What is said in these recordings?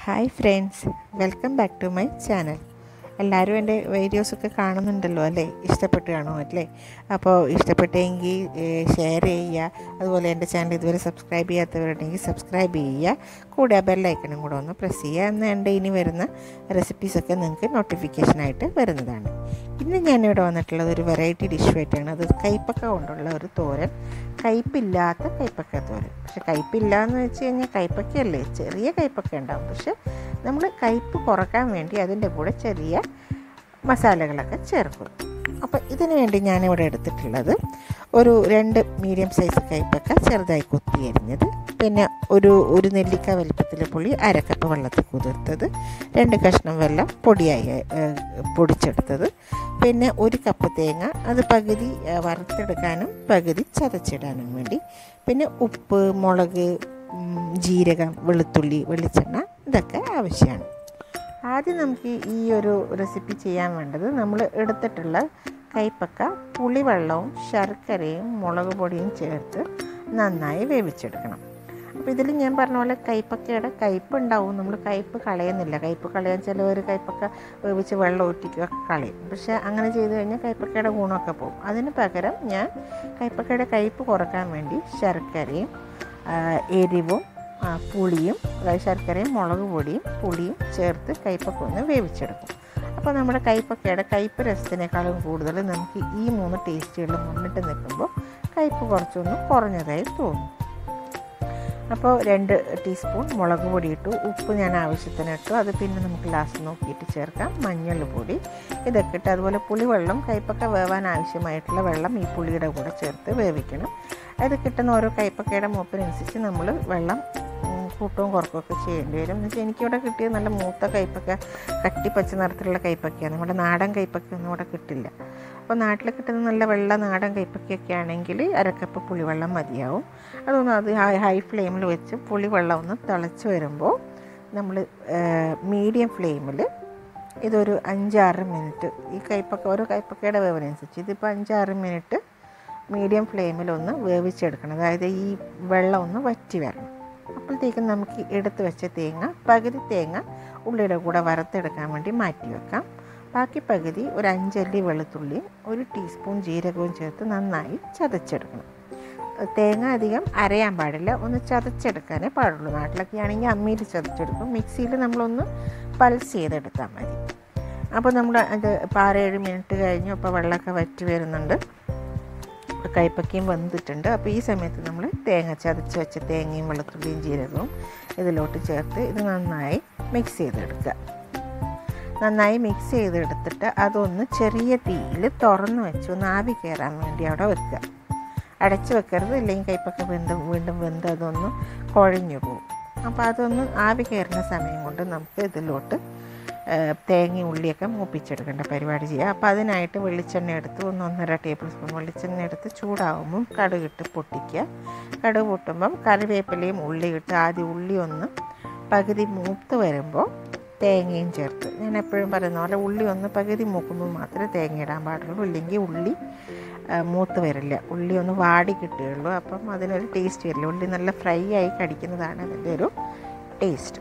hi friends welcome back to my channel എല്ലാവരും എൻ്റെ വീഡിയോസൊക്കെ കാണുന്നുണ്ടല്ലോ അല്ലേ ഇഷ്ടപ്പെട്ട് കാണുമോ അല്ലേ അപ്പോൾ ഇഷ്ടപ്പെട്ടെങ്കിൽ ഷെയർ ചെയ്യുക അതുപോലെ എൻ്റെ ചാനൽ ഇതുവരെ സബ്സ്ക്രൈബ് ചെയ്യാത്തവരുണ്ടെങ്കിൽ സബ്സ്ക്രൈബ് ചെയ്യുക കൂടെ ആ ബെല്ലൈക്കണും കൂടെ ഒന്ന് പ്രസ് ചെയ്യുക എന്നാൽ എൻ്റെ ഇനി വരുന്ന റെസിപ്പീസൊക്കെ നിങ്ങൾക്ക് നോട്ടിഫിക്കേഷനായിട്ട് വരുന്നതാണ് ഇന്ന് ഞാനിവിടെ വന്നിട്ടുള്ളത് ഒരു വെറൈറ്റി ഡിഷുമായിട്ടാണ് അത് കൈപ്പക്ക കൊണ്ടുള്ള ഒരു തോരൻ കയ്പില്ലാത്ത കൈപ്പക്ക തോരൻ പക്ഷെ കയ്പില്ല എന്ന് വെച്ച് കഴിഞ്ഞാൽ കൈപ്പക്കയല്ലേ ചെറിയ കയ്പക്ക ഉണ്ടാവും പക്ഷെ നമ്മൾ കയ്പ് കുറക്കാൻ വേണ്ടി അതിൻ്റെ കൂടെ ചെറിയ മസാലകളൊക്കെ ചേർക്കും അപ്പോൾ ഇതിന് വേണ്ടി ഞാനിവിടെ എടുത്തിട്ടുള്ളത് ഒരു രണ്ട് മീഡിയം സൈസ് കയ്പക്ക ചെറുതായി കൊത്തി അരിഞ്ഞത് പിന്നെ ഒരു ഒരു നെല്ലിക്ക വലിപ്പത്തിൽ പുളി അരക്കപ്പ് വെള്ളത്തിൽ കുതിർത്തത് രണ്ട് കഷ്ണം വെള്ളം പൊടിയായി ഏഹ്, പൊടിച്ചെടുത്തത് പിന്നെ ഒരു കപ്പ് തേങ്ങ അത് പകുതി ഏഹ്, വറുത്തെടുക്കാനും പകുതി ചതച്ചിടാനും വേണ്ടി പിന്നെ ഉപ്പ് മുളക് ഉം, ജീരകം വെളുത്തുള്ളി വെളിച്ചെണ്ണ ഇതൊക്കെ ആവശ്യമാണ് ആദ്യം നമുക്ക് ഈ ഒരു റെസിപ്പി ചെയ്യാൻ വേണ്ടത് നമ്മൾ എടുത്തിട്ടുള്ള കൈപ്പക്ക പുളിവെള്ളവും ശർക്കരയും മുളക് പൊടിയും ചേർത്ത് നന്നായി വേവിച്ചെടുക്കണം അപ്പോൾ ഇതിൽ ഞാൻ പറഞ്ഞ പോലെ കൈപ്പക്കയുടെ കയ്പ്പ് ഉണ്ടാവും നമ്മൾ കയ്പ്പ് കളയുന്നില്ല കയ്പ്പ് കളയാൻ ചിലവർ കൈപ്പക്ക വേവിച്ച് വെള്ളം ഊറ്റിക്കുക കളയും പക്ഷേ അങ്ങനെ ചെയ്ത് കഴിഞ്ഞാൽ കൈപ്പക്കയുടെ ഗുണമൊക്കെ പോകും അതിന് പകരം ഞാൻ കൈപ്പക്കയുടെ കയ്പ്പ് കുറക്കാൻ വേണ്ടി ശർക്കരയും ആ, എരിവും ആ, പുളിയും അതായത് ശർക്കരയും മുളക് പൊടിയും പുളിയും ചേർത്ത് കയ്പക്ക ഒന്ന് വേവിച്ചെടുക്കും അപ്പോൾ നമ്മുടെ കയ്പക്കയുടെ കയ്പ് രസത്തിനേക്കാളും കൂടുതൽ നമുക്ക് ഈ മൂന്ന് ടേസ്റ്റുകൾ മുന്നിട്ട് നിൽക്കുമ്പോൾ കയ്പ് കുറച്ചൊന്ന് കുറഞ്ഞതായി തോന്നും അപ്പോൾ രണ്ട് ടീസ്പൂൺ മുളക് പൊടി ഇട്ടു ഉപ്പ് ഞാൻ ആവശ്യത്തിന് ഇട്ടു അത് പിന്നെ നമുക്ക് ലാസ്റ്റ് നോക്കിയിട്ട് ചേർക്കാം മഞ്ഞൾ പൊടി ഇതൊക്കെ ഇട്ട് അതുപോലെ പുളിവെള്ളം കയ്പക്ക വേവാൻ ആവശ്യമായിട്ടുള്ള വെള്ളം ഈ പുളിയുടെ കൂടെ ചേർത്ത് വേവിക്കണം അത് കിട്ടുന്ന ഓരോ കയ്പക്കയുടെ മൂപ്പിനനുസരിച്ച് നമ്മൾ വെള്ളം ഉം, കൂട്ടവും കുറക്കുകയൊക്കെ ചെയ്യേണ്ടി വരും എന്ന് വെച്ചാൽ എനിക്കിവിടെ കിട്ടിയത് നല്ല മൂത്ത കയ്പക്ക കട്ടിപ്പച്ച നിറത്തിലുള്ള കയ്പക്കയാണ് നമ്മുടെ നാടൻ കയ്പക്കൊന്നും ഇവിടെ കിട്ടില്ല അപ്പോൾ നാട്ടിൽ കിട്ടുന്ന നല്ല വെള്ള നാടൻ കയ്പക്കയൊക്കെ ആണെങ്കിൽ അരക്കപ്പ് പുളിവെള്ളം മതിയാവും അതൊന്ന് അത് ഹൈ ഹൈ ഫ്ലെയിമിൽ വെച്ച് പുളിവെള്ളം ഒന്ന് തിളച്ച് വരുമ്പോൾ നമ്മൾ മീഡിയം ഫ്ലെയിമിൽ ഇതൊരു അഞ്ചാറ് മിനിറ്റ് ഈ കയ്പക്ക ഓരോ കയ്പക്കയുടെ വേവിനനുസരിച്ച് ഇതിപ്പോൾ അഞ്ചാറ് മിനിറ്റ് മീഡിയം ഫ്ലെയിമിൽ ഒന്ന് വേവിച്ചെടുക്കണം അതായത് ഈ വെള്ളം ഒന്ന് വറ്റി വരണം അപ്പോഴത്തേക്കും നമുക്ക് എടുത്ത് വെച്ച തേങ്ങ പകുതി തേങ്ങ ഉള്ളിയുടെ കൂടെ വറുത്തെടുക്കാൻ വേണ്ടി മാറ്റി വെക്കാം ബാക്കി പകുതി ഒരു അഞ്ചല്ലി വെളുത്തുള്ളിയും ഒരു ടീസ്പൂൺ ജീരകവും ചേർത്ത് നന്നായി ചതച്ചെടുക്കണം തേങ്ങ അധികം അരയാൻ പാടില്ല ഒന്ന് ചതച്ചെടുക്കാനേ പാടുള്ളൂ നാട്ടിലൊക്കെ ആണെങ്കിൽ അമ്മിയിൽ ചതച്ചെടുക്കും മിക്സിയിൽ നമ്മളൊന്ന് പൾസ് ചെയ്തെടുത്താൽ മതി അപ്പോൾ നമ്മൾ അത് ഇപ്പോൾ ആറേഴ് മിനിറ്റ് കഴിഞ്ഞു അപ്പോൾ വെള്ളമൊക്കെ വറ്റി വരുന്നുണ്ട് കൈപ്പക്കയും വെന്തിട്ടുണ്ട് അപ്പോൾ ഈ സമയത്ത് നമ്മൾ തേങ്ങ ചതച്ച് വെച്ച തേങ്ങയും വെളുത്തുള്ളിയും ജീരകവും ഇതിലോട്ട് ചേർത്ത് ഇത് നന്നായി മിക്സ് ചെയ്തെടുക്കുക നന്നായി മിക്സ് ചെയ്തെടുത്തിട്ട് അതൊന്ന് ചെറിയ തീയിൽ തുറന്ന് വെച്ച് ഒന്ന് ആവി കയറാൻ വേണ്ടി അവിടെ വെക്കുക അടച്ച് വെക്കരുത് ഇല്ലെങ്കിൽ കൈപ്പക്ക വീണ്ടും വീണ്ടും വെന്ത് അതൊന്ന് കുഴഞ്ഞു പോകും അപ്പോൾ അതൊന്ന് ആവി കയറുന്ന സമയം കൊണ്ട് നമുക്ക് ഇതിലോട്ട് ഏഹ്, തേങ്ങയും ഉള്ളിയൊക്കെ മൂപ്പിച്ചെടുക്കേണ്ട പരിപാടി ചെയ്യുക അപ്പോൾ അതിനായിട്ട് വെളിച്ചെണ്ണ എടുത്ത് ഒന്ന് ഒന്നര ടേബിൾ സ്പൂൺ വെളിച്ചെണ്ണ എടുത്ത് ചൂടാവുമ്പം കടുകിട്ട് പൊട്ടിക്കുക കടുക് പൊട്ടുമ്പം കറിവേപ്പിലയും ഉള്ളി ഇട്ട് ആദ്യം ഉള്ളി ഒന്ന് പകുതി മൂത്ത് വരുമ്പോൾ തേങ്ങയും ചേർത്ത് ഞാൻ എപ്പോഴും പറയുന്ന പോലെ ഉള്ളി ഒന്ന് പകുതി മൂക്കുമ്പോൾ മാത്രമേ തേങ്ങ ഇടാൻ പാടുള്ളൂ ഇല്ലെങ്കിൽ ഉള്ളി ആ, മൂത്ത് വരില്ല ഉള്ളി ഒന്ന് വാടി കിട്ടുകയുള്ളൂ അപ്പം അതിനൊരു ടേസ്റ്റ് വരില്ല ഉള്ളി നല്ല ഫ്രൈ ആയി കടിക്കുന്നതാണ് അതിൻ്റെ ഒരു ടേസ്റ്റ്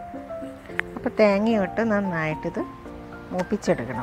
അപ്പോൾ തേങ്ങയിട്ട് നന്നായിട്ടിത് മൂപ്പിച്ചെടുക്കണം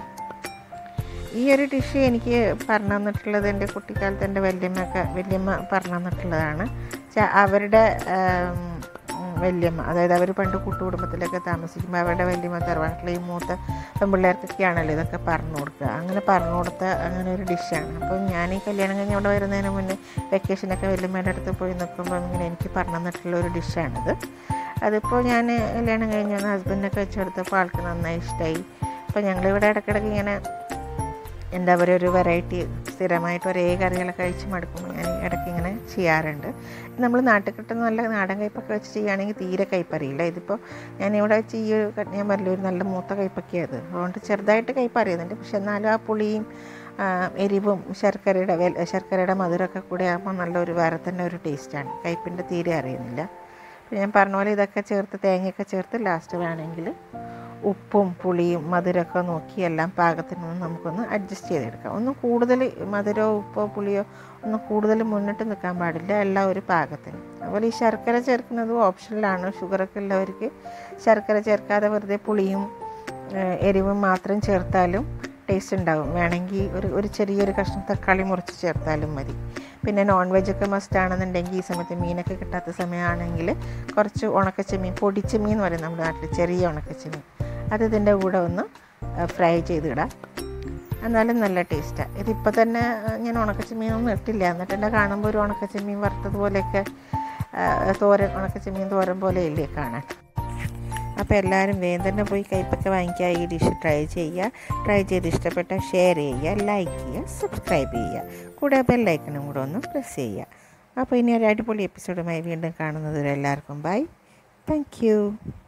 ഈ ഒരു ഡിഷ് എനിക്ക് പറഞ്ഞു തന്നിട്ടുള്ളത് എൻ്റെ കുട്ടിക്കാലത്ത് എൻ്റെ വല്യമ്മയൊക്കെ വല്യമ്മ പറഞ്ഞു തന്നിട്ടുള്ളതാണ് ച- അവരുടെ ആം, ഉം, വല്യമ്മ അതായത് അവർ പണ്ട് കൂട്ടുകുടുംബത്തിലൊക്കെ താമസിക്കുമ്പോൾ അവരുടെ വല്യമ്മ തറവാട്ടിലെ ഈ മൂത്ത പെൺപിള്ളേർക്കൊക്കെയാണല്ലോ ഇതൊക്കെ പറഞ്ഞു കൊടുക്കുക അങ്ങനെ പറഞ്ഞു കൊടുത്ത അങ്ങനെ ഒരു ഡിഷാണ് അപ്പോൾ ഞാൻ ഈ കല്യാണം കഴിഞ്ഞ് അവിടെ വരുന്നതിന് മുന്നേ വെക്കേഷനൊക്കെ വല്യമ്മയുടെ അടുത്ത് പോയി നിൽക്കുമ്പോൾ ഇങ്ങനെ എനിക്ക് പറഞ്ഞു തന്നിട്ടുള്ള ഒരു ഡിഷാണിത് അതിപ്പോൾ ഞാൻ കല്യാണം കഴിഞ്ഞ് വന്ന് ഹസ്ബൻഡൊക്കെ വെച്ചെടുത്തപ്പോൾ ആൾക്ക് നന്നായി ഇഷ്ടമായി അപ്പോൾ ഞങ്ങളിവിടെ ഇടയ്ക്കിടയ്ക്ക് ഇങ്ങനെ എന്താ പറയുക ഒരു വെറൈറ്റി സ്ഥിരമായിട്ട് ഒരേ കറികളൊക്കെ കഴിച്ച് മടുക്കുമ്പോൾ ഞാൻ ഇടയ്ക്ക് ഇങ്ങനെ ചെയ്യാറുണ്ട് നമ്മൾ നാട്ടിൽ കിട്ടുന്ന നല്ല നാടൻ കയ്പ്പൊക്കെ വെച്ച് ചെയ്യുകയാണെങ്കിൽ തീരെ കയ്പ്പറിയില്ല ഇതിപ്പോൾ ഞാൻ ഇവിടെ വെച്ച് ഈ ഒരു ക- ഞാൻ പറഞ്ഞില്ല ഒരു നല്ല മൂത്ത കയ്പ്പൊക്കെയാണ് അത് അതുകൊണ്ട് ചെറുതായിട്ട് കയ്പ്പ് അറിയുന്നുണ്ട് പക്ഷെ എന്നാലും ആ പുളിയും ആ, എരിവും ശർക്കരയുടെ വെൽ- ശർക്കരയുടെ മധുരമൊക്കെ കൂടെ ആകുമ്പോൾ നല്ലൊരു വേറെ തന്നെ ഒരു ടേസ്റ്റാണ് കയ്പ്പിൻ്റെ തീരെ അറിയുന്നില്ല അപ്പോൾ ഞാൻ പറഞ്ഞ പോലെ ഇതൊക്കെ ചേർത്ത് തേങ്ങയൊക്കെ ചേർത്ത് ലാസ്റ്റ് വേണമെങ്കിൽ ഉപ്പും പുളിയും മധുരമൊക്കെ നോക്കി എല്ലാം പാകത്തിനൊന്ന് നമുക്കൊന്ന് അഡ്ജസ്റ്റ് ചെയ്തെടുക്കാം ഒന്നും കൂടുതൽ മധുരമോ ഉപ്പോ പുളിയോ ഒന്നും കൂടുതൽ മുന്നിട്ട് നിൽക്കാൻ പാടില്ല എല്ലാം ഒരു പാകത്തിന് അതുപോലെ ഈ ശർക്കര ചേർക്കുന്നത് ഓപ്ഷനിലാണ് ഷുഗറൊക്കെ ഉള്ളവർക്ക് ശർക്കര ചേർക്കാതെ വെറുതെ പുളിയും ഏഹ്, എരിവും മാത്രം ചേർത്താലും ടേസ്റ്റ് ഉണ്ടാവും വേണമെങ്കിൽ ഒരു ഒരു ചെറിയൊരു കഷ്ണം തക്കാളി മുറിച്ച് ചേർത്താലും മതി പിന്നെ നോൺ വെജൊക്കെ മസ്റ്റ് ആണെന്നുണ്ടെങ്കിൽ ഈ സമയത്ത് മീനൊക്കെ കിട്ടാത്ത സമയമാണെങ്കിൽ കുറച്ച് ഉണക്കച്ചെമ്മീൻ പൊടിച്ചെമ്മീൻ എന്ന് പറയും നമ്മുടെ നാട്ടിൽ ചെറിയ ഉണക്കച്ചെമ്മീൻ അത് ഇതിൻ്റെ കൂടെ ഒന്ന് ഫ്രൈ ചെയ്തിടാം എന്നാലും നല്ല ടേസ്റ്റാണ് ഇതിപ്പോൾ തന്നെ ആ, ഞാൻ ഉണക്കച്ചെമ്മീനൊന്നും ഇട്ടില്ല എന്നിട്ട് എന്നെ കാണുമ്പോൾ ഒരു ഉണക്കച്ചെമ്മീൻ വറുത്തതുപോലെയൊക്കെ ആ, തോരൻ ഉണക്കച്ചെമ്മീൻ തോരൻ പോലെ ഇല്ലേ കാണാൻ അപ്പോൾ എല്ലാവരും വേഗം തന്നെ പോയി കയ്പ്പൊക്കെ വാങ്ങിക്കുക ഈ ഡിഷ് ട്രൈ ചെയ്യുക ട്രൈ ചെയ്ത് ഇഷ്ടപ്പെട്ടാൽ ഷെയർ ചെയ്യുക ലൈക്ക് ചെയ്യുക സബ്സ്ക്രൈബ് ചെയ്യുക കൂടെ ബെല്ലൈക്കണും കൂടെ ഒന്ന് പ്രസ് ചെയ്യുക അപ്പോൾ ഇനി ഒരു അടിപൊളി എപ്പിസോഡുമായി വീണ്ടും കാണുന്നത് വരെ എല്ലാവർക്കും ബൈ താങ്ക് യു